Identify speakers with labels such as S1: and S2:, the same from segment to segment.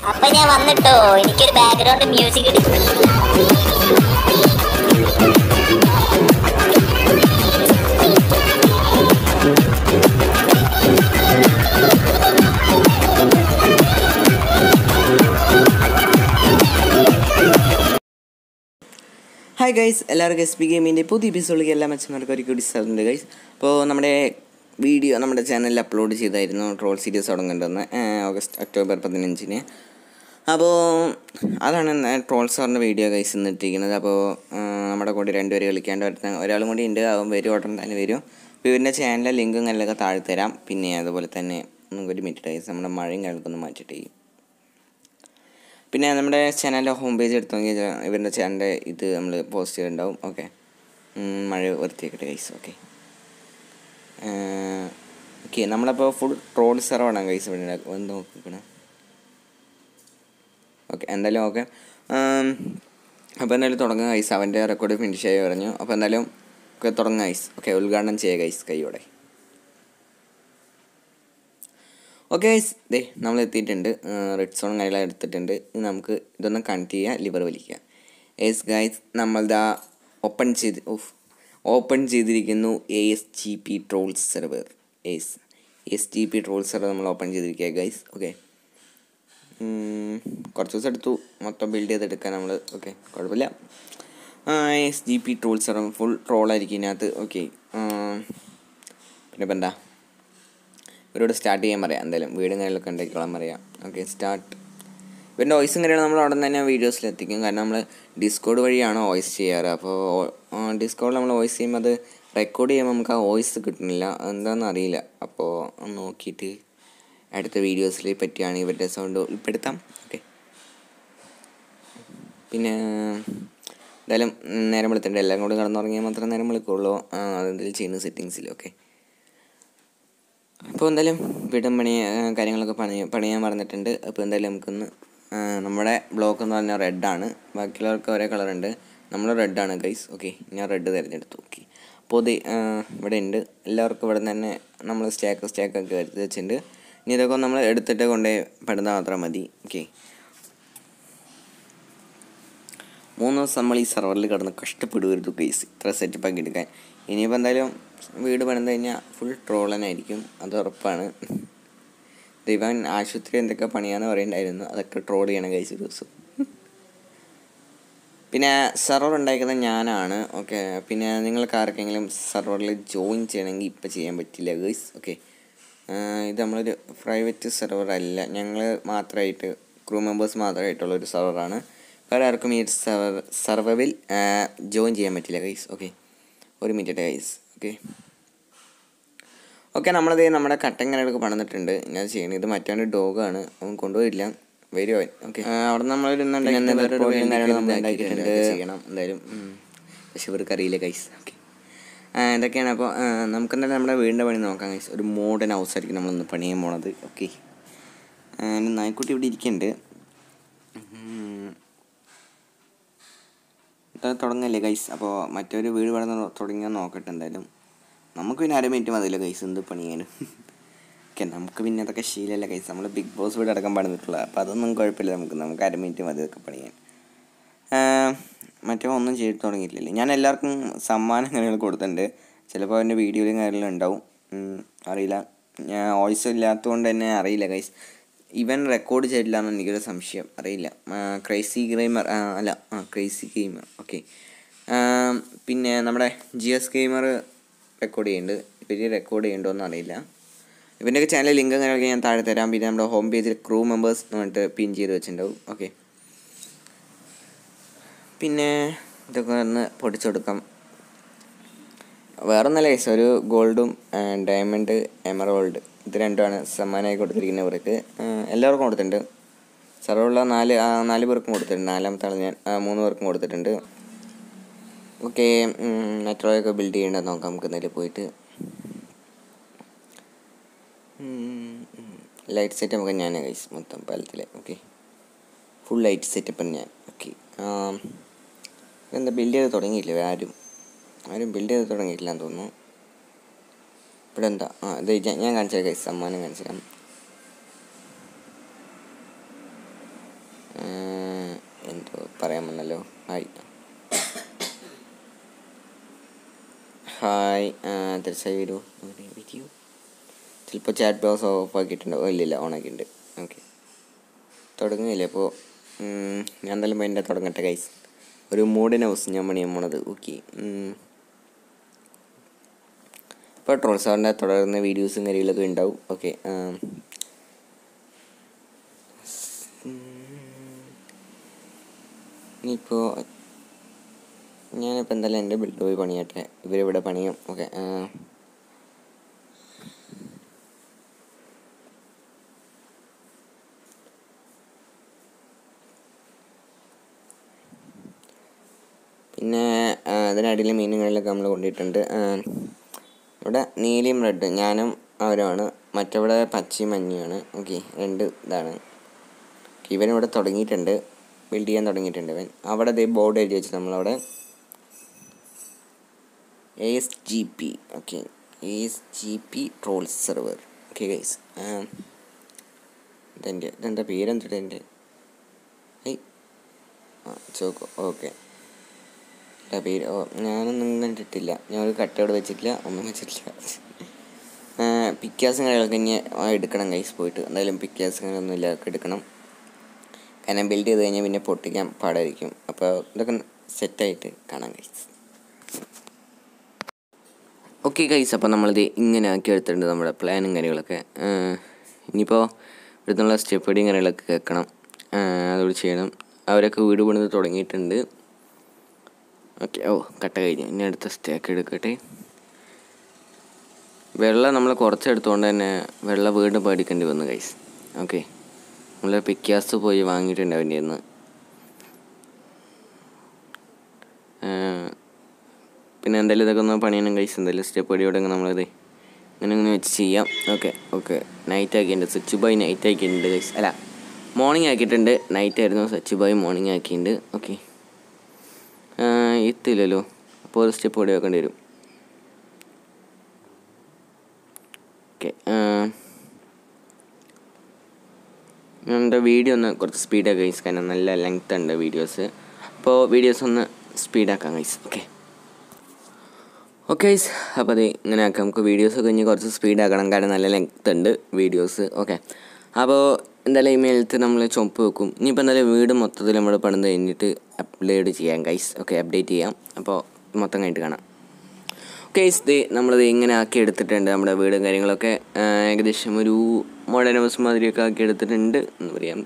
S1: അപ്പൊ ഞാൻ വന്നിട്ടോ എനിക്കൊരു ബാക്ക്ഗ്രൗണ്ട് മ്യൂസിക് കിട്ടി
S2: ഹായ് ഗൈസ് എല്ലാവർക്കും എസ് പി ഗെയിമിൻ്റെ പുതിയ എപ്പിസോഡിലേക്ക് എല്ലാ മച്ചന്മാർക്കും ഒരു കൂടി സാറുണ്ട് ഗൈസ് അപ്പോൾ നമ്മുടെ വീഡിയോ നമ്മുടെ ചാനലിൽ അപ്ലോഡ് ചെയ്തായിരുന്നു ട്രോൾ സീരീസ് തുടങ്ങേണ്ടതെന്ന് ഓഗസ്റ്റ് ഒക്ടോബർ പതിനഞ്ചിന് അപ്പോൾ അതാണ് ട്രോൾ സാറിൻ്റെ വീഡിയോ ഗൈസ് ഇന്നിട്ടിരിക്കുന്നത് അപ്പോൾ ആ, നമ്മുടെ കൂടെ രണ്ടുപേര് കളിക്കാണ്ട് വരുന്ന ഒരാളും കൂടി ഉണ്ട് അവൻ വരും ഉടൻ തന്നെ വരും അപ്പോൾ ഇവരുടെ ചാനലിലെ ലിങ്കും കാര്യങ്ങളൊക്കെ താഴെ തരാം പിന്നെ അതുപോലെ തന്നെ നമുക്ക് ഒരു മിനിറ്റ് ഗൈസ് നമ്മുടെ മഴയും കാര്യങ്ങളൊക്കെ ഒന്ന് മാറ്റിയിട്ട് ചെയ്യും പിന്നെ നമ്മുടെ ചാനലിൻ്റെ ഹോം പേജ് എടുത്ത് നോക്കിയാൽ ഇവരുടെ ചാനലിൻ്റെ ഇത് നമ്മൾ പോസ്റ്റ് ചെയ്തിട്ടുണ്ടാവും ഓക്കെ മഴ വൃത്തിയാക്കട്ടെ ഗൈസ് ഓക്കെ ഓക്കെ നമ്മളപ്പോൾ ഫുൾ ട്രോൾ സെർവാണ് ഗൈസ് ഇവിടെ ഒന്ന് നോക്കിക്കണം ഓക്കെ എന്തായാലും ഓക്കെ അപ്പോൾ എന്തായാലും തുടങ്ങുക ഗൈസ് അവൻ്റെ റെക്കോർഡ് ഫിനിഷ് ആയി പറഞ്ഞു അപ്പോൾ എന്തായാലും ഒക്കെ തുടങ്ങുക ഗൈസ് ഓക്കെ ഉദ്ഘാടനം ചെയ്യുക ഗൈസ് കൈയോടെ ഓക്കെ ഗൈസ് ദേ നമ്മൾ എത്തിയിട്ടുണ്ട് റെഡ് സോൺ കാര്യങ്ങളെല്ലാം എടുത്തിട്ടുണ്ട് ഇനി നമുക്ക് ഇതൊന്ന് കണക്ട് ചെയ്യുക ലിവർ വലിക്കുക എസ് ഗൈസ് നമ്മളിതാ ഓപ്പൺ ചെയ്ത് ഓഫ് ഓപ്പൺ ചെയ്തിരിക്കുന്നു A S G P troll server S S G P troll server നമ്മൾ ഓപ്പൺ ചെയ്തിരിക്കുക ഗൈസ് ഓക്കെ കുറച്ച് ദിവസം എടുത്തു മൊത്തം ബിൽഡ് ചെയ്തെടുക്കാൻ നമ്മൾ ഓക്കെ കുഴപ്പമില്ല S G P troll server full ട്രോളായിരിക്കും ഇതിനകത്ത് ഓക്കെ പിന്നെ ഇപ്പം എന്താ ഇവരോട് സ്റ്റാർട്ട് ചെയ്യാൻ പറയാം എന്തായാലും വീടും കാര്യങ്ങളൊക്കെ ഉണ്ടാക്കിക്കോളാൻ പറയാം ഓക്കെ സ്റ്റാർട്ട് ഇവരുടെ വോയിസും കാര്യങ്ങളും നമ്മൾ അവിടെ തന്നെ വീഡിയോസിൽ എത്തിക്കും കാരണം നമ്മൾ ഡിസ്കോഡ് വഴിയാണ് വോയിസ് ചെയ്യാറ് അപ്പോൾ ഡിസ്കോഡിൽ നമ്മൾ വോയിസ് ചെയ്യുമ്പോൾ അത് റെക്കോർഡ് ചെയ്യുമ്പോൾ നമുക്ക് ആ വോയിസ് കിട്ടുന്നില്ല എന്താണെന്ന് അറിയില്ല അപ്പോൾ ഒന്ന് നോക്കിയിട്ട് അടുത്ത വീഡിയോസിൽ പറ്റിയാണ് ഇവരുടെ സൗണ്ട് ഉൾപ്പെടുത്താം ഓക്കെ പിന്നെ എന്തായാലും നേരം വെളുത്തിട്ടുണ്ട് എല്ലാം കൂടി കിടന്നുറങ്ങിയാൽ മാത്രമേ നേരം വെളുക്കുള്ളൂ ആ, അതെന്തെങ്കിലും ചെയ്യുന്ന സെറ്റിങ്സിൽ ഓക്കെ അപ്പോൾ എന്തായാലും വീടും പണി ആ, കാര്യങ്ങളൊക്കെ പണി പണിയാൻ പറഞ്ഞിട്ടുണ്ട് അപ്പോൾ എന്തായാലും നമുക്കൊന്ന് ആ, നമ്മുടെ ബ്ലോക്ക് എന്ന് പറഞ്ഞാൽ റെഡാണ് ബാക്കിയുള്ളവർക്ക് ഒരേ കളറുണ്ട് നമ്മൾ റെഡാണ് ഗൈസ് ഓക്കെ ഞാൻ റെഡ് തിരഞ്ഞെടുത്തു ഓക്കെ അപ്പോൾ ഇത് ആ, ഇവിടെ ഉണ്ട് എല്ലാവർക്കും ഇവിടെ നിന്ന് തന്നെ നമ്മൾ സ്റ്റാക്ക് സ്റ്റാക്കൊക്കെ എടുത്ത് വെച്ചിട്ടുണ്ട് ഇനി ഇതൊക്കെ നമ്മൾ എടുത്തിട്ട് കൊണ്ടുപോയി പെടുന്നാൽ മാത്രം മതി ഓക്കെ മൂന്ന് ദിവസം നമ്മൾ ഈ സെർവറിൽ കിടന്ന് കഷ്ടപ്പെടുവരുത് ഗൈസ് ഇത്ര സെറ്റപ്പ് ആക്കി എടുക്കാൻ ഇനിയിപ്പോൾ എന്തായാലും വീട് പണിത് കഴിഞ്ഞാൽ ഫുൾ ട്രോളനായിരിക്കും അത് ഉറപ്പാണ് ദൈവൻ ആശുപത്രി എന്തൊക്കെ പണിയാന്ന് പറയണ്ടായിരുന്നു അതൊക്കെ ട്രോൾ ചെയ്യണം ഗൈസ് ഒരു ദിവസം പിന്നെ സെർവർ ഉണ്ടാക്കുന്നത് ഞാനാണ് ഓക്കെ പിന്നെ നിങ്ങൾക്ക് ആർക്കെങ്കിലും സെർവറിൽ ജോയിൻ ചെയ്യണമെങ്കിൽ ഇപ്പം ചെയ്യാൻ പറ്റില്ല ഗൈസ് ഓക്കെ ഇത് നമ്മളൊരു പ്രൈവറ്റ് സെർവർ അല്ല ഞങ്ങൾ മാത്രമായിട്ട് ക്രൂ മെമ്പേഴ്സ് മാത്രമായിട്ടുള്ള ഒരു സെർവറാണ് വേറെ ആർക്കും ഈ സെർവർ സെർവറിൽ ജോയിൻ ചെയ്യാൻ പറ്റില്ല ഗൈസ് ഓക്കെ ഒരു മിനിറ്റ് ഗൈസ് ഓക്കെ ഓക്കെ നമ്മളത് നമ്മുടെ കട്ടങ്ങനൊക്കെ പണിതിട്ടുണ്ട് ഞാൻ ചെയ്യണത് ഇത് മറ്റവൻ്റെ ഡോഗാണ് അവൻ കൊണ്ടുപോയില്ല വരുമോ അവൻ ഓക്കെ അവിടെ നമ്മൾ ഉണ്ടാക്കിയിട്ടുണ്ട് ചെയ്യണം എന്തായാലും ഉം. പക്ഷെ ഇവർക്ക് അറിയില്ല ഗൈസ് ഓക്കെ എന്തൊക്കെയാണ് അപ്പോൾ നമുക്ക് എന്തായാലും നമ്മുടെ വീടിൻ്റെ പണി നോക്കാം ഗൈസ് ഒരു മോഡേൺ ഹൗസ് ആയിരിക്കും നമ്മളൊന്ന് പണിയാൻ പോണത് ഓക്കെ നായ്ക്കുട്ടി ഇവിടെ ഇരിക്കുന്നുണ്ട് ഉം. ഇത് തുടങ്ങല്ലേ ഗൈസ് അപ്പോൾ മറ്റൊരു വീട് പണിത് തുടങ്ങിയാൽ നോക്കട്ടെ എന്തായാലും നമുക്ക് പിന്നെ അര മിനിറ്റ് മതിയല്ലോ ഗൈസ് എന്ത് പണിയാനും ഓക്കെ നമുക്ക് പിന്നെ അതൊക്കെ ശീലമല്ല ഗൈസ് നമ്മൾ ബിഗ് ബോസ് വീട് അടക്കം പണിതിട്ടുള്ളത് അപ്പോൾ അതൊന്നും കുഴപ്പമില്ല നമുക്ക് നമുക്ക് അര മിനിറ്റ് മതി ഇതൊക്കെ പണിയാൻ ആഹ് മറ്റേ ഒന്നും ചെയ്ത് തുടങ്ങിയിട്ടില്ല ഞാൻ എല്ലാവർക്കും സമ്മാനം കാര്യങ്ങൾ കൊടുത്തിട്ടുണ്ട് ചിലപ്പോൾ അതിൻ്റെ വീഡിയോയിലും കാര്യങ്ങളും ഉണ്ടാവും ഉം, അറിയില്ല ഞാൻ വോയിസ് ഇല്ലാത്തതുകൊണ്ട് തന്നെ അറിയില്ല ഗൈസ് ഇവൻ റെക്കോർഡ് ചെയ്തില്ല എന്ന് എനിക്കൊരു സംശയം അറിയില്ല ക്രൈസി ഗെയിമർ അല്ല ആ ക്രൈസി ഗെയിമർ ഓക്കെ പിന്നെ നമ്മുടെ ജി എസ് ഗെയിമർ റെക്കോർഡ് ചെയ്യുന്നുണ്ട് ഇവർ റെക്കോർഡ് ചെയ്യണ്ടോയെന്ന് അറിയില്ല ഇവൻ്റെയൊക്കെ ചാനൽ ലിങ്ക് കാര്യങ്ങളൊക്കെ ഞാൻ താഴെ തരാം പിന്നെ നമ്മുടെ ഹോം പേജിൽ ക്രൂ മെമ്പേഴ്സ് എന്ന് പറഞ്ഞിട്ട് പിൻ ചെയ്ത് വെച്ചിട്ടുണ്ടാവും ഓക്കെ പിന്നെ ഇതൊക്കെ ഒന്ന് പൊടിച്ചു കൊടുക്കാം വേറെ ഒന്നല്ല കേസ് ഒരു ഗോൾഡും ഡയമണ്ട് എമറോൾഡ് ഇത് രണ്ടുമാണ് സമ്മാനമായി കൊടുത്തിരിക്കുന്നത് ഇവർക്ക് ആ, എല്ലാവർക്കും കൊടുത്തിട്ടുണ്ട് സർവ്വമുള്ള നാല് ആ, നാല് പേർക്കും കൊടുത്തിട്ടുണ്ട് നാലാമത്തെ ആൾ ഞാൻ ആ, മൂന്ന് പേർക്കും കൊടുത്തിട്ടുണ്ട് ഓക്കെ നെറ്റ്വർക്കൊക്കെ ബിൽഡ് ചെയ്യേണ്ടത് നോക്കാം നമുക്ക് എന്തായാലും പോയിട്ട് ലൈറ്റ് സെറ്റപ്പ് ഒക്കെ ഞാൻ കൈസ് മൊത്തം പാലത്തിലെ ഓക്കെ ഫുൾ ലൈറ്റ് സെറ്റപ്പ് ഞാൻ ഓക്കെ എന്താ ബിൽഡ് ചെയ്ത് തുടങ്ങിയില്ല ആരും ആരും ബിൽഡ് ചെയ്ത് തുടങ്ങിയിട്ടില്ല എന്ന് തോന്നുന്നു ഇവിടെ എന്താ ആ ഇത് ഞാൻ- ഞാൻ കാണിച്ചു കൈസ് സമ്മാനം കാണിച്ചു തരാം എന്തോ പറയാൻ വന്നല്ലോ ഹായ് ഹായ് തീർച്ചയായും വരൂ വീഡിയോ ചിലപ്പോൾ ചാറ്റ് ബോക്സ് ഓഫ് ആക്കിയിട്ടുണ്ടോ ഓ ഇല്ലില്ല ഓൺ ആക്കിയിട്ടുണ്ട് ഓക്കെ തുടങ്ങുകയില്ലേ അപ്പോൾ ഞാൻ എന്തായാലും എൻ്റെ തുടങ്ങട്ടെ ഗൈസ് ഒരു മൂഡിന് ഹൗസ് ഞാൻ പണിയാൻ പോണത് ഓക്കെ ഇപ്പോൾ ട്രോൾ സാറിൻ്റെ തുടർന്ന് വീഡിയോസും കാര്യങ്ങളൊക്കെ ഉണ്ടാവും ഓക്കെ ഇനിയിപ്പോൾ ഞാനിപ്പോൾ എന്തായാലും എൻ്റെ ബിൽഡ് പോയി പണിയട്ടെ ഇവരിവിടെ പണിയും ഓക്കെ പിന്നെ ആ, അതിനടിയിൽ മീനുകളിലൊക്കെ നമ്മൾ കൊണ്ടിട്ടുണ്ട് ആ, ഇവിടെ നീലയും റെഡ് ഞാനും അവരുമാണ് മറ്റവിടെ പച്ചയും മഞ്ഞയുമാണ് ഓക്കെ രണ്ട് ഇതാണ് ഓക്കെ ഇവനിവിടെ തുടങ്ങിയിട്ടുണ്ട് ബിൽഡ് ചെയ്യാൻ തുടങ്ങിയിട്ടുണ്ട് ഇവൻ അവിടെ ദേ ബോർഡ് എഴുതി വെച്ച് നമ്മളവിടെ A S G P okay A S G P troll server okay guys ഇതെൻ്റെ ഇതെന്താ പേരെന്തിട്ട് എൻ്റെ ഏയ് ആ ചോക്കോ ഓക്കെ ഇല്ല പേര് ഓ ഞാനൊന്നും കണ്ടിട്ടില്ല ഞാൻ ഒരു കട്ടയോട് വെച്ചിട്ടില്ല ഒന്നും വെച്ചിട്ടില്ല പിക്കാസും കാര്യങ്ങളൊക്കെ ഇനി ആ, എടുക്കണം കൈസ് പോയിട്ട് എന്തായാലും പിക്കാസും കാര്യങ്ങളൊന്നും ഇല്ല അതൊക്കെ എടുക്കണം കാരണം ബിൽഡ് ചെയ്ത് കഴിഞ്ഞാൽ പിന്നെ പൊട്ടിക്കാൻ പാടായിരിക്കും അപ്പോൾ ഇതൊക്കെ സെറ്റായിട്ട് കാണാം കൈസ് ഓക്കെ കൈസ് അപ്പോൾ നമ്മളിത് ഇങ്ങനെ ആക്കി എടുത്തിട്ടുണ്ട് നമ്മുടെ പ്ലാനും കാര്യങ്ങളൊക്കെ ഇനിയിപ്പോൾ ഇവിടുന്നുള്ള സ്റ്റെപ്പടിയും കാര്യങ്ങളൊക്കെ കേൾക്കണം അതോട് ചെയ്യണം അവരൊക്കെ വീട് പണിത് തുടങ്ങിയിട്ടുണ്ട് ഓക്കെ ഓ കട്ട കഴിഞ്ഞു ഇനി അടുത്ത സ്റ്റേക്ക് എടുക്കട്ടെ വെള്ളം നമ്മൾ കുറച്ചെടുത്തുകൊണ്ട് തന്നെ വെള്ളം വീണ്ടും പേടിക്കേണ്ടി വന്നു കൈസ് ഓക്കെ നമ്മൾ പിക്കാസ് പോയി വാങ്ങിയിട്ടുണ്ട് അവൻ്റെ നിന്ന് പിന്നെ എന്തായാലും ഇതൊക്കെ ഒന്ന് പണിയണം കൈസ് എന്തായാലും സ്റ്റെപ്പ് അടിയോടെ നമ്മളിത് ഇങ്ങനെ ഇങ്ങനെ വെച്ച് ചെയ്യാം ഓക്കെ ഓക്കെ നൈറ്റ് ആക്കിയിട്ടുണ്ട് സ്വിച്ച് ബൈ നൈറ്റ് ആക്കിയിട്ടുണ്ട് കൈസ് അല്ല മോർണിംഗ് ആക്കിയിട്ടുണ്ട് നൈറ്റ് ആയിരുന്നു സ്വിച്ച് ബൈ മോർണിംഗ് ആക്കിയിട്ടുണ്ട് ഓക്കെ എത്തില്ലല്ലോ അപ്പോൾ ഒരു സ്റ്റെപ്പ് കൂടി വെക്കേണ്ടി വരും ഓക്കെ എൻ്റെ വീഡിയോ ഒന്ന് കുറച്ച് സ്പീഡാക്കാം ഗൈസ് കാരണം നല്ല ലെങ്ത് ഉണ്ട് വീഡിയോസ് അപ്പോൾ വീഡിയോസ് ഒന്ന് സ്പീഡാക്കാം ഗൈസ് ഓക്കെ ഓക്കെ ഗൈസ് അപ്പോൾ അത് ഇങ്ങനെ ആക്കാം നമുക്ക് വീഡിയോസൊക്കെ ഇനി കുറച്ച് സ്പീഡാക്കണം കാരണം നല്ല ലെങ്ത് ഉണ്ട് വീഡിയോസ് ഓക്കെ അപ്പോൾ എന്തായാലും ഇമെയിലത്ത് നമ്മൾ ചുമപ്പ് വെക്കും ഇനിയിപ്പോൾ എന്തായാലും വീട് മൊത്തത്തിൽ നമ്മൾ പണിത് കഴിഞ്ഞിട്ട് അപ്ലോഡ് ചെയ്യാം ഗൈസ് ഓക്കെ അപ്ഡേറ്റ് ചെയ്യാം അപ്പോൾ മൊത്തം കഴിഞ്ഞിട്ട് കാണാം ഓക്കെ ഇത് നമ്മളിത് ഇങ്ങനെ ആക്കി എടുത്തിട്ടുണ്ട് നമ്മുടെ വീടും കാര്യങ്ങളൊക്കെ ആ, ഏകദേശം ഒരു മോഡേൺ ഹൗസ് മാതിരിയൊക്കെ ആക്കി എടുത്തിട്ടുണ്ട് എന്ന് പറയാം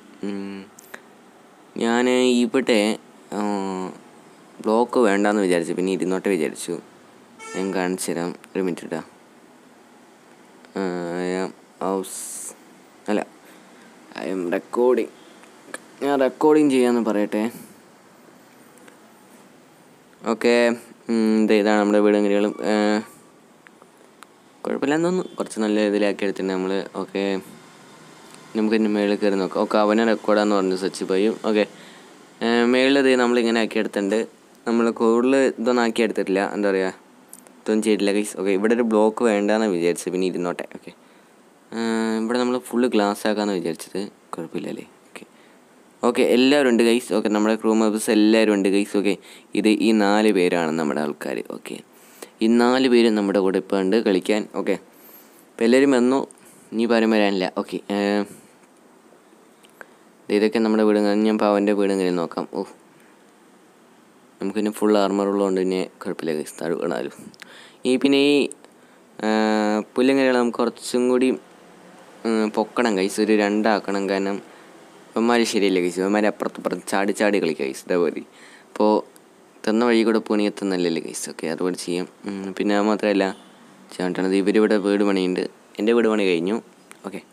S2: ഞാൻ ഇവിടെ ബ്ലോക്ക് വേണ്ടാന്ന് വിചാരിച്ചു പിന്നെ ഇരുന്നോട്ടെ വിചാരിച്ചു ഞാൻ കാണിച്ചു തരാം ഒരു മിനിറ്റ് ഇട്ടാ ഹൗസ് അല്ല ഐ എം റെക്കോർഡിങ് ഞാൻ റെക്കോർഡിങ് ചെയ്യാമെന്ന് പറയട്ടെ ഓക്കെ ഇത് ഇതാണ് നമ്മുടെ വീടും കാര്യങ്ങളും കുഴപ്പമില്ലെന്ന് തോന്നുന്നു കുറച്ച് നല്ല ഇതിലാക്കി എടുത്തിട്ടുണ്ട് നമ്മൾ ഓക്കെ നമുക്ക് ഇനി മേളിൽ കയറി നോക്കാം ഓക്കെ അവനെ റെക്കോർഡാന്ന് പറഞ്ഞു സച്ചി പയ്യും ഓക്കെ മേളിൽ ഇത് നമ്മളിങ്ങനെ ആക്കി എടുത്തിട്ടുണ്ട് നമ്മൾ കൂടുതൽ ഇതൊന്നും ആക്കി എടുത്തിട്ടില്ല എന്താ പറയുക ഇതൊന്നും ചെയ്തിട്ടില്ല ഗൈസ് ഓക്കെ ഇവിടെ ഒരു ബ്ലോക്ക് വേണ്ടാന്ന് വിചാരിച്ചത് പിന്നെ ഇരുന്നോട്ടെ ഓക്കെ ഇവിടെ നമ്മൾ ഫുള്ള് ഗ്ലാസ് ആക്കാമെന്ന് വിചാരിച്ചത് കുഴപ്പമില്ലല്ലേ ഓക്കെ ഓക്കെ എല്ലാവരും ഉണ്ട് ഗൈസ് ഓക്കെ നമ്മുടെ ക്രൂ മെമ്പേഴ്സ് എല്ലാവരും ഉണ്ട് ഗൈസ് ഓക്കെ ഇത് ഈ നാല് പേരാണ് നമ്മുടെ ആൾക്കാർ ഓക്കെ ഈ നാല് പേരും നമ്മുടെ കൂടെ ഇപ്പോൾ ഉണ്ട് കളിക്കാൻ ഓക്കെ അപ്പോൾ എല്ലാവരും വന്നു ഇനി പാരം വരാനില്ല ഓക്കെ ഇതൊക്കെ നമ്മുടെ വീടും കഴിഞ്ഞ് ഞാൻ പവൻ്റെ വീടും കഴിഞ്ഞ് നോക്കാം ഓ നമുക്ക് പിന്നെ ഫുൾ ആർമർ ഉള്ളതുകൊണ്ട് പിന്നെ കുഴപ്പമില്ല ഗൈസ് താഴെ വീണാലും ഈ പിന്നെ ഈ പുല്ലും കാര്യങ്ങൾ നമുക്ക് കുറച്ചും കൂടി ഉം, പൊക്കണം കൈസ് ഒരു രണ്ടാക്കണം കാരണം ഇവന്മാർ ശരിയല്ല കൈസ് ഇവന്മാർ അപ്പുറത്ത് അപ്പുറത്ത് ചാടി ചാടി കളിക്കുക കൈസ് ഇതേപോലെ അപ്പോൾ തന്ന വഴി കൂടെ പോണി എത്തുന്നല്ലേ കൈസ് ഓക്കെ അതുപോലെ ചെയ്യാം ഉം, പിന്നെ അത് മാത്രമല്ല ചേട്ടനത് ഇവരിവിടെ വീട് പണിയുണ്ട് എൻ്റെ വീട് പണി കഴിഞ്ഞു ഓക്കെ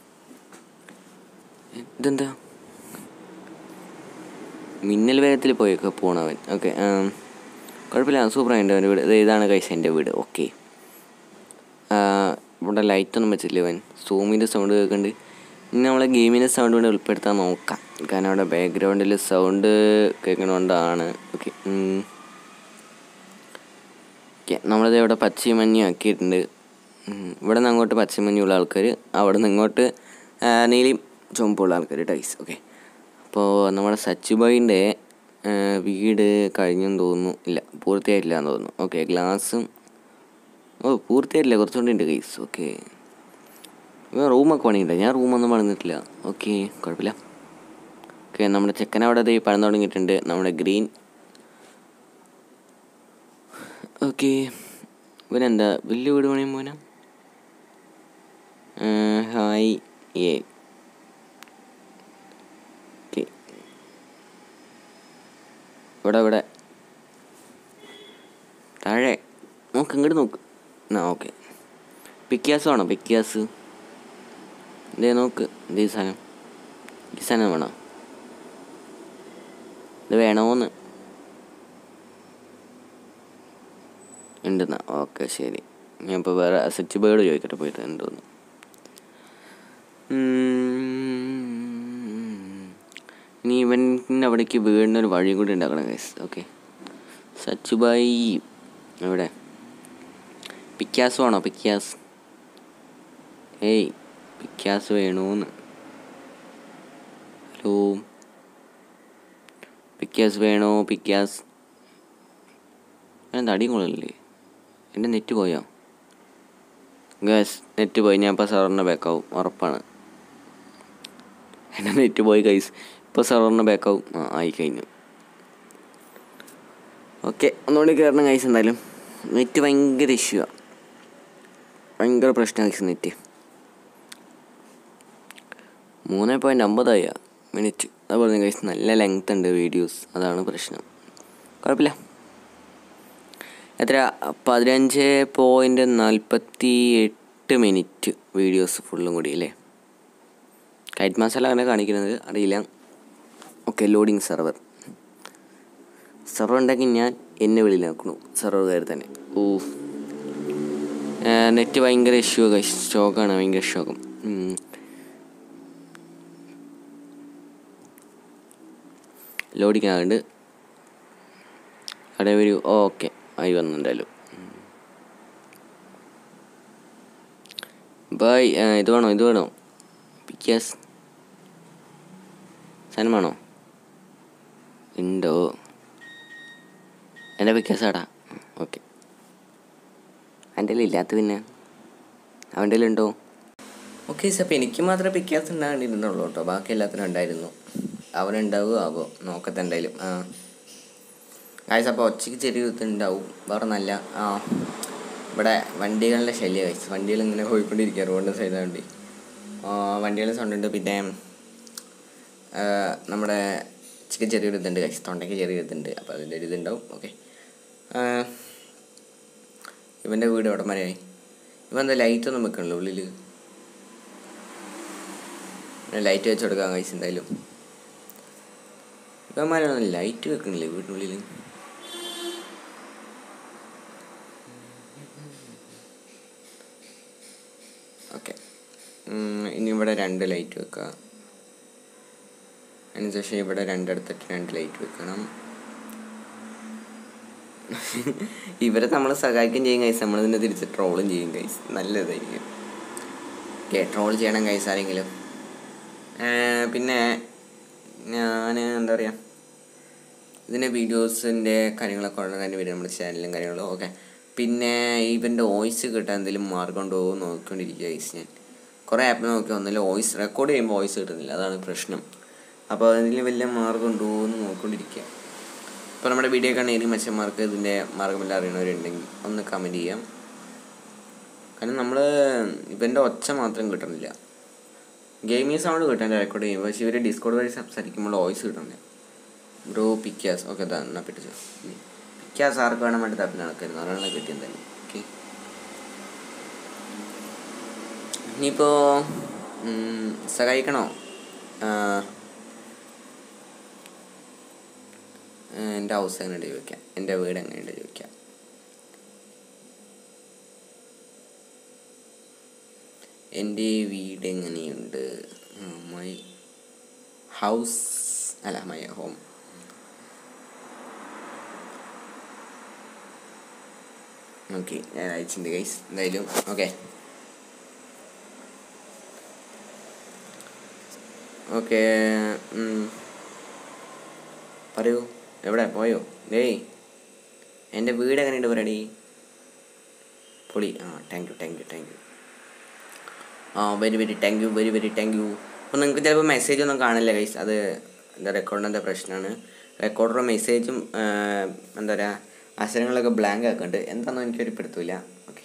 S2: ഇതെന്താ മിന്നൽ വേഗത്തിൽ പോയൊക്കെ പോണവൻ ഓക്കെ കുഴപ്പമില്ല സൂപ്പറായിട്ട് അവൻ്റെ വീട് ദേ ഇതാണ് കൈസ് എൻ്റെ വീട് ഓക്കെ ഇവിടെ ലൈറ്റൊന്നും വെച്ചില്ല അവൻ സൂമിൻ്റെ സൗണ്ട് കേൾക്കുന്നുണ്ട് ഇനി നമ്മളെ ഗെയിമിൻ്റെ സൗണ്ട് കൂടെ ഉൾപ്പെടുത്താൻ നോക്കാം കാരണം അവിടെ ബാക്ക്ഗ്രൗണ്ടിൽ സൗണ്ട് കേൾക്കണോണ്ടാണ് ഓക്കെ ഓക്കെ നമ്മളിത് ഇവിടെ പച്ചയും മഞ്ഞയും ആക്കിയിട്ടുണ്ട് ഉം, ഇവിടെ നിന്ന് അങ്ങോട്ട് പച്ചയും മഞ്ഞയുള്ള ആൾക്കാർ അവിടെ നിന്ന് ഇങ്ങോട്ട് ആ, നീലയും ചുമപ്പുള്ള ആൾക്കാർ ടൈസ് ഓക്കെ അപ്പോൾ നമ്മുടെ സച്ചുബായിൻ്റെ വീട് കഴിഞ്ഞെന്ന് തോന്നുന്നു ഇല്ല പൂർത്തിയായിട്ടില്ല എന്ന് തോന്നുന്നു ഓക്കെ ഗ്ലാസും ഓ പൂർത്തിയായിട്ടില്ല കുറച്ചുകൂടി ഉണ്ട് ഗൈസ് ഓക്കെ റൂമൊക്കെ പണിയുണ്ട് ഞാൻ റൂമൊന്നും പണിതിട്ടില്ല ഓക്കെ കുഴപ്പമില്ല ഓക്കെ നമ്മുടെ ചെക്കൻ അവിടെ ദേ പണിത് തുടങ്ങിയിട്ടുണ്ട് നമ്മുടെ ഗ്രീൻ ഓക്കെ ഇവനെന്താ വലിയ വീട് പണിയും പോനാ ഹായ് ഏ ഓക്കെ ഇവിടെ ഇവിടെ താഴെ നോക്ക് ഇങ്ങോട്ട് നോക്ക് ആ ഓക്കെ പിക്കാസ് വേണോ പിക്കാസ് ഇതേ നോക്ക് ഇതേ സാധനം ഈ സാധനം വേണോ ഇത് വേണോന്ന് ഉണ്ടെന്നാ ഓക്കെ ശരി ഞാൻ ഇപ്പോൾ വേറെ സ്വിച്ച് ബേർഡ് ചോദിക്കട്ടെ പോയിട്ട് ഉണ്ടോന്ന് ഉം. ഇനി ഇവൻ്റെ അവിടേക്ക് വീടിന് ഒരു വഴി കൂടി ഉണ്ടാക്കണം ഗൈസ് ഓക്കെ സച്ചുബായി എവിടെ പിക്കാസ് വേണോ പിക്കാസ് ഏയ് പിക്കാസ് വേണോന്ന് ഹലോ പിക്കാസ് വേണോ പിക്കാസ് എന്താ അടിയും കൊള്ളല്ലേ എൻ്റെ നെറ്റ് പോയോ ഗ്യാസ് നെറ്റ് പോയി ഞാൻ ഇപ്പോൾ സെർവറിൻ്റെ ബാക്കാവും ഉറപ്പാണ് എൻ്റെ നെറ്റ് പോയി കൈസ് ഇപ്പോൾ സെർവറിൻ്റെ ബാക്കാവും ആ ആയി കഴിഞ്ഞു ഓക്കെ ഒന്നുകൂടി കയറണം കൈസ് എന്തായാലും നെറ്റ് ഭയങ്കര ഇഷ്യൂ ഭയങ്കര പ്രശ്നം കൈസ് നെറ്റ് മൂന്ന് പോയിൻറ്റ് അമ്പതായ മിനിറ്റ് അതുപോലെ കൈസ് നല്ല ലെങ്ത് ഉണ്ട് വീഡിയോസ് അതാണ് പ്രശ്നം കുഴപ്പമില്ല എത്ര പതിനഞ്ച് പോയിൻറ്റ് നാൽപ്പത്തി എട്ട് മിനിറ്റ് വീഡിയോസ് ഫുള്ളും കൂടി അല്ലേ കൈറ്റ് മാസല്ല അങ്ങനെ കാണിക്കുന്നത് അറിയില്ല ഓക്കെ ലോഡിങ് സെർവർ സെർവർ ഉണ്ടാക്കി ഞാൻ എന്നെ വെളിയിലാക്കുന്നു സെർവറുകാർ തന്നെ ഓ നെറ്റ് ഭയങ്കര ഇഷ്യൂ സ്റ്റോക്കാണ് ഭയങ്കര ഷോക്കും ലോഡിങ് ആകുന്നുണ്ട് അവിടെ ഒരു ഓക്കെ ആയി വന്നു എന്തായാലും ബൈ ഇത് വേണോ ഇത് വേണോ പിക്കാസ് സാധനം വേണോ ഉണ്ടോ എൻ്റെ പിക്കാസ് ആടാ ഓക്കെ എൻ്റെ ഇല്ലാത്ത പിന്നെ അവൻ്റെ ഉണ്ടോ ഓക്കെ അപ്പോൾ എനിക്ക് മാത്രമേ പിക്കാസ് ഉണ്ടാകേണ്ടിയിരുന്നുള്ളൂ കേട്ടോ ബാക്കി എല്ലാത്തിനും ഉണ്ടായിരുന്നു അവനുണ്ടാവുക ആവോ നോക്കത്തെ എന്തായാലും ആ ഗായ്സ് അപ്പോൾ ഒച്ചയ്ക്ക് ചെറിയ ഇതുണ്ടാവും വേറെ നല്ല ആ ഇവിടെ വണ്ടികളുടെ ശല്യം ഗൈസ് വണ്ടികൾ ഇങ്ങനെ പോയിക്കൊണ്ടിരിക്കുക റോഡിൻ്റെ സൈഡ് വണ്ടി വണ്ടികളുടെ സൗണ്ട് ഉണ്ട് പിന്നെ ആ, നമ്മുടെ ചിക്കൻ ചെറിയൊരു ഇതുണ്ട് ഗൈസ് തൊണ്ടയ്ക്ക് ചെറിയൊരു ഇതുണ്ട് അപ്പോൾ അതിൻ്റെ ഒരു ഇതുണ്ടാവും ഓക്കെ ഇവൻ്റെ വീട് എവിടെ വരെയായി ഇവൻ എന്താ ലൈറ്റ് ഒന്നും വെക്കണല്ലോ ഉള്ളിൽ ലൈറ്റ് വെച്ച് കൊടുക്കാം ഗൈസ് എന്തായാലും ഇവന്മാരൊന്നും ലൈറ്റ് വെക്കണില്ലേ വീട്ടിനുള്ളിൽ ഓക്കെ ഇനി ഇവിടെ രണ്ട് ലൈറ്റ് വെക്കുക അതിനുശേഷം ഇവിടെ രണ്ടിടത്തിട്ട് രണ്ട് ലൈറ്റ് വെക്കണം ഇവരെ നമ്മൾ സഹായിക്കുകയും ചെയ്യും കൈസ് നമ്മൾ തന്നെ തിരിച്ച് ട്രോളും ചെയ്യും കൈസ് നല്ലതായിരിക്കും ഓക്കെ ട്രോൾ ചെയ്യണം കൈസ് ആരെങ്കിലും ഏർ പിന്നെ ഞാൻ എന്താ പറയുക ഇതിൻ്റെ വീഡിയോസിൻ്റെ കാര്യങ്ങളൊക്കെ ഉടനെ തന്നെ വരും നമ്മുടെ ചാനലും കാര്യങ്ങളും ഓക്കെ പിന്നെ ഇവൻ്റെ വോയിസ് കിട്ടാൻ എന്തെങ്കിലും മാർഗം ഉണ്ടോ എന്ന് നോക്കിക്കൊണ്ടിരിക്കുക ഗൈസ് ഞാൻ കുറേ ആപ്പ് നോക്കി ഒന്നുമില്ല വോയിസ് റെക്കോർഡ് ചെയ്യുമ്പോൾ വോയിസ് കിട്ടുന്നില്ല അതാണ് പ്രശ്നം അപ്പോൾ അതിന് വലിയ മാർഗം ഉണ്ടോ എന്ന് നോക്കിക്കൊണ്ടിരിക്കുക ഇപ്പോൾ നമ്മുടെ വീഡിയോ കാണുന്ന ഏതെങ്കിലും മനുഷ്യന്മാർക്ക് ഇതിൻ്റെ മാർഗമെല്ലാം അറിയണവരുണ്ടെങ്കിൽ ഒന്ന് കമൻറ്റ് ചെയ്യാം കാരണം നമ്മൾ ഇവൻ്റെ ഒച്ച മാത്രം കിട്ടണില്ല ഗെയിമിംഗ് സൗണ്ട് കിട്ടാൻ റെക്കോർഡ് ചെയ്യുമ്പോൾ പക്ഷേ ഇവർ ഡിസ്കോഡ് വഴി സംസാരിക്കുമ്പോൾ വോയിസ് കിട്ടണില്ല ബ്രോ പിക്കാസ് ഓക്കെ താ എന്നാ പിടിച്ചോ പിക്കാസ് ആർക്ക് വേണം വേണ്ടി തപ്പി നടക്കരുത് ഒരാളെ കിട്ടി എന്തായാലും ഓക്കെ ഇനിയിപ്പോൾ സഹായിക്കണോ ആ, എൻ്റെ ഹൗസ് എങ്ങനെ ചോദിക്കാം എൻ്റെ വീട് എങ്ങനെയുണ്ട് ചോദിക്കാം എൻ്റെ വീട് എങ്ങനെയുണ്ട് മൈ ഹൗസ് അല്ല മൈ ഹോം ഓക്കെ ഞാൻ അയച്ചിട്ടുണ്ട് ഗൈസ് എന്തായാലും ഓക്കെ ഓക്കെ പറയൂ എവിടെ പോയോ ഡേയ് എൻ്റെ വീട് എങ്ങനെയുണ്ട് പറയടി പൊളി ആ thank you thank you thank you ആ very very thank you very very thank you അപ്പോൾ നിങ്ങൾക്ക് ചിലപ്പോൾ മെസ്സേജ് ഒന്നും കാണില്ല ഗൈസ് അത് എന്താ റെക്കോർഡിൻ്റെ പ്രശ്നമാണ് റെക്കോർഡറും മെസ്സേജും എന്താ പറയുക അക്ഷരങ്ങളൊക്കെ ബ്ലാങ്ക് ആക്കുന്നുണ്ട് എന്താണെന്ന് എനിക്കൊരു പിടുത്തില്ല okay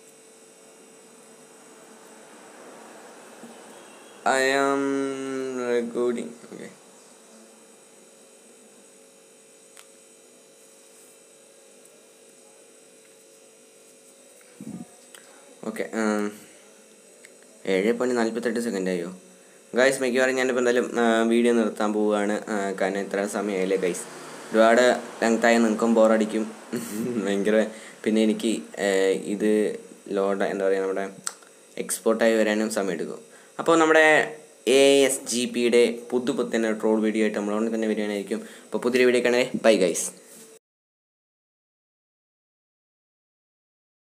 S2: I am recording okay okay ഏഴ് പോയിൻറ്റ് നാൽപ്പത്തെട്ട് സെക്കൻഡ് ആയോ ഗൈസ് മിക്കവാറും ഞാനിപ്പോൾ എന്തായാലും വീഡിയോ നിർത്താൻ പോവുകയാണ് ആ, കാരണം ഇത്ര സമയമായില്ലേ ഗൈസ് ഒരുപാട് ലെങ്തായി നിൽക്കും ബോറടിക്കും ഭയങ്കര പിന്നെ എനിക്ക് ആ, ഇത് ലോഡ് എന്താ പറയുക നമ്മുടെ എക്സ്പോർട്ടായി വരാനും സമയമെടുക്കും അപ്പോൾ നമ്മുടെ എ എസ് ജി പിയുടെ പുതു പുത്തൻ ട്രോൾ വീഡിയോ ആയിട്ട് നമ്മളോട് തന്നെ വരികയായിരിക്കും അപ്പോൾ പുതിയൊരു വീഡിയോ കാണേ ബൈ ഗൈസ്